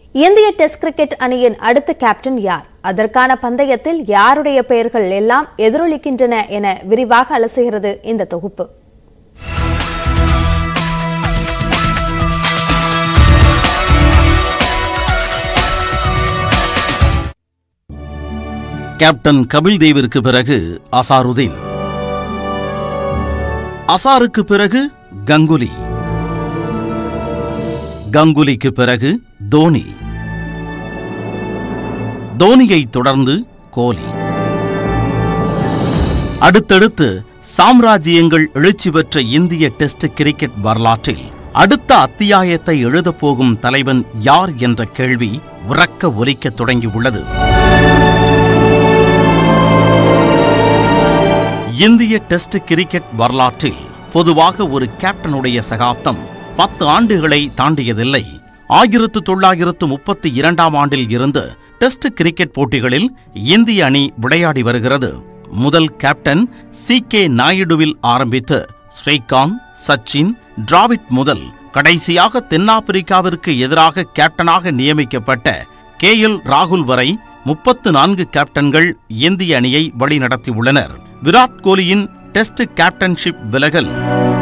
இந்திய test cricket அணியின் அடுத்த கேப்டன் யார் அதற்கான பந்தயத்தில் யாருடைய பெயர்கள் எல்லாம் எதிரொலிக்கின்றன என விரிவாக அலசுகிறது இந்த தொகுப்பு கேப்டன் கபில் தேவிற்கு பிறகு அசாருதீன் அசாருக்கு பிறகு கங்குலி கங்குலிக்கு பிறகு தோனி தோனியை தொடர்ந்து கோலி அடுத்தடுத்து சாம்ராஜ்யங்கள் எழுச்சி பெற்ற இந்திய டெஸ்ட் கிரிக்கெட் வரலாற்றில் அடுத்த அத்தியாயத்தை எழுதப் போகும் தலைவன் யார் என்ற கேள்வி உறக்க ஒலிக்கத் தொடங்கியுள்ளது இந்திய டெஸ்ட் கிரிக்கெட் வரலாற்றில் பொதுவாக ஒரு கேப்டனுடைய சகாப்தம் பத்து ஆண்டுகளை தாண்டியதில்லை ஆயிரத்து தொள்ளாயிரத்து முப்பத்தி இரண்டாம் ஆண்டில் இருந்து டெஸ்ட் கிரிக்கெட் போட்டிகளில் இந்திய அணி விளையாடி வருகிறது முதல் கேப்டன் சி கே நாயுடுவில் ஆரம்பித்து ஸ்ரீகாந்த் சச்சின் டிராவிட் முதல் கடைசியாக தென்னாப்பிரிக்காவிற்கு எதிராக கேப்டனாக நியமிக்கப்பட்ட கே எல் ராகுல் வரை முப்பத்து நான்கு கேப்டன்கள் இந்திய அணியை வழிநடத்தியுள்ளனர் விராட் கோலியின் டெஸ்ட் கேப்டன்ஷிப் விலகல்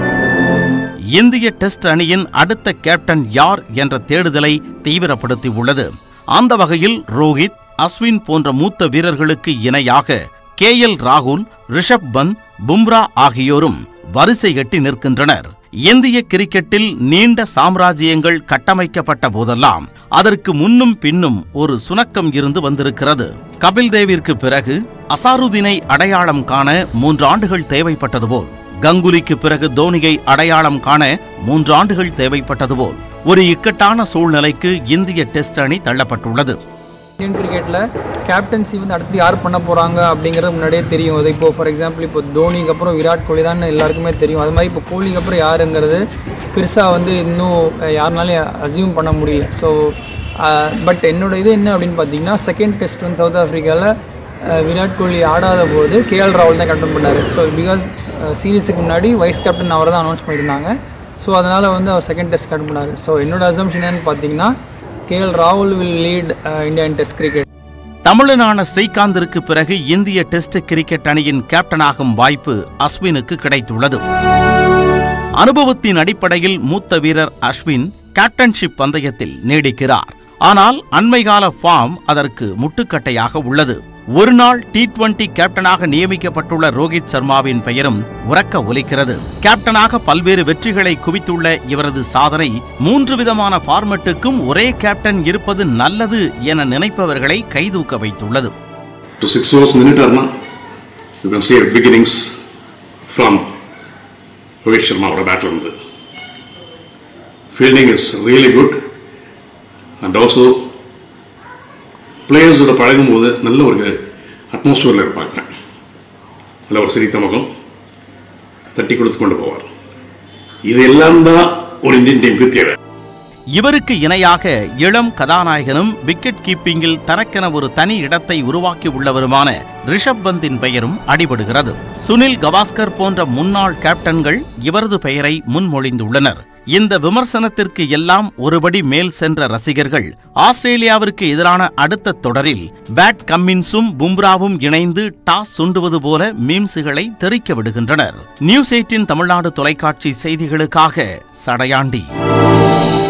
இந்திய டெஸ்ட் அணியின் அடுத்த கேப்டன் யார் என்ற தேடுதலை தீவிரப்படுத்தியுள்ளது அந்த வகையில் ரோஹித் அஸ்வின் போன்ற மூத்த வீரர்களுக்கு இணையாக கே எல் ராகுல் ரிஷப் பந்த் பும்ரா ஆகியோரும் வரிசை கட்டி நிற்கின்றனர் இந்திய கிரிக்கெட்டில் நீண்ட சாம்ராஜ்யங்கள் கட்டமைக்கப்பட்ட போதெல்லாம் அதற்கு முன்னும் பின்னும் ஒரு சுணக்கம் இருந்து வந்திருக்கிறது கபில் தேவிற்கு பிறகு அசாருதீனை அடையாளம் காண மூன்று ஆண்டுகள் தேவைப்பட்டது போல் கங்குலிக்கு பிறகு தோனியை அடையாளம் காண மூன்று ஆண்டுகள் தேவைப்பட்டது போல் ஒரு இக்கட்டான சூழ்நிலைக்கு இந்திய டெஸ்ட் அணி தள்ளப்பட்டுள்ளது இந்தியன் கிரிக்கெட்டில் கேப்டன்சி வந்து அடுத்து யார் பண்ண போகிறாங்க அப்படிங்கிறது முன்னாடியே தெரியும் அது இப்போ ஃபார் எக்ஸாம்பிள் இப்போ தோனிக்கு அப்புறம் விராட் கோலி தான் எல்லாருக்குமே தெரியும் அது மாதிரி இப்போ கோலிக்கு அப்புறம் யாருங்கிறது பெருசாக வந்து இன்னும் யாருனாலையும் அசியூம் பண்ண முடியல ஸோ பட் என்னோட இது என்ன அப்படின்னு பார்த்தீங்கன்னா செகண்ட் டெஸ்ட் வந்து சவுத் ஆஃப்ரிக்காவில் விராட் கோலி ஆடாத போது கேஎல் ராகுல் தான் கேப்டன் பண்ணார் ஸோ பிகாஸ் சீரீஸுக்கு முன்னாடி வைஸ் கேப்டன் அவர் தான் அனௌன்ஸ் பண்ணியிருந்தாங்க ஸோ அதனால் வந்து அவர் செகண்ட் டெஸ்ட் கேப்டன் பண்ணார் ஸோ என்னோட அசம்ஷன் என்னன்னு பார்த்தீங்கன்னா கேஎல் ராகுல் will lead Indian test cricket தமிழனான ஸ்ரீகாந்திற்கு பிறகு இந்திய டெஸ்ட் கிரிக்கெட் அணியின் கேப்டனாகும் வாய்ப்பு அஸ்வினுக்கு கிடைத்துள்ளது அனுபவத்தின் அடிப்படையில் மூத்த வீரர் அஸ்வின் கேப்டன்ஷிப் பந்தயத்தில் நீடிக்கிறார் ஆனால் அண்மைகால ஃபார்ம் அதற்கு முட்டுக்கட்டையாக உள்ளது ஒருநாள் டி டுவெண்டி கேப்டனாக நியமிக்கப்பட்டுள்ள ரோஹித் சர்மாவின் பெயரும் உறக்க ஒலிக்கிறது கேப்டனாக பல்வேறு வெற்றிகளை குவித்துள்ள இவரது சாதனை மூன்று விதமான ஃபார்மெட்டுக்கும் ஒரே கேப்டன் இருப்பது நல்லது என நினைப்பவர்களை கைதூக்க வைத்துள்ளது to six overs நின்னுட்டாருன்னா you can see at beginnings from Rohit சர்மாவோட பேட்டில் இருந்து fielding is really good and also பிளேயர்ஸோட பழகும்போது நல்ல ஒரு அட்மாஸ்பியரில் இருப்பாங்க நல்ல ஒரு சிரித்த முகம் தட்டி கொடுத்து கொண்டு போவார் இது எல்லாம் தான் ஒரு இந்தியன் டீமுக்கு தேவை இவருக்கு இணையாக இளம் கதாநாயகனும் விக்கெட் கீப்பிங்கில் தனக்கென ஒரு தனி இடத்தை உருவாக்கி உள்ளவருமான ரிஷப் பந்தின் பெயரும் அடிபடுகிறது சுனில் கவாஸ்கர் போன்ற முன்னாள் கேப்டன்கள் இவரது பெயரை முன்மொழிந்துள்ளனர் இந்த விமர்சனத்திற்கு எல்லாம் ஒருபடி மேல் சென்ற ரசிகர்கள் ஆஸ்திரேலியாவிற்கு எதிரான அடுத்த தொடரில் பேட் கம்மின்ஸும் பும்ராவும் இணைந்து டாஸ் சுண்டுவது போல மீம்ஸுகளை தெறிக்க விடுகின்றனர் நியூஸ் எயிட்டின் தமிழ்நாடு தொலைக்காட்சி செய்திகளுக்காக சடையாண்டி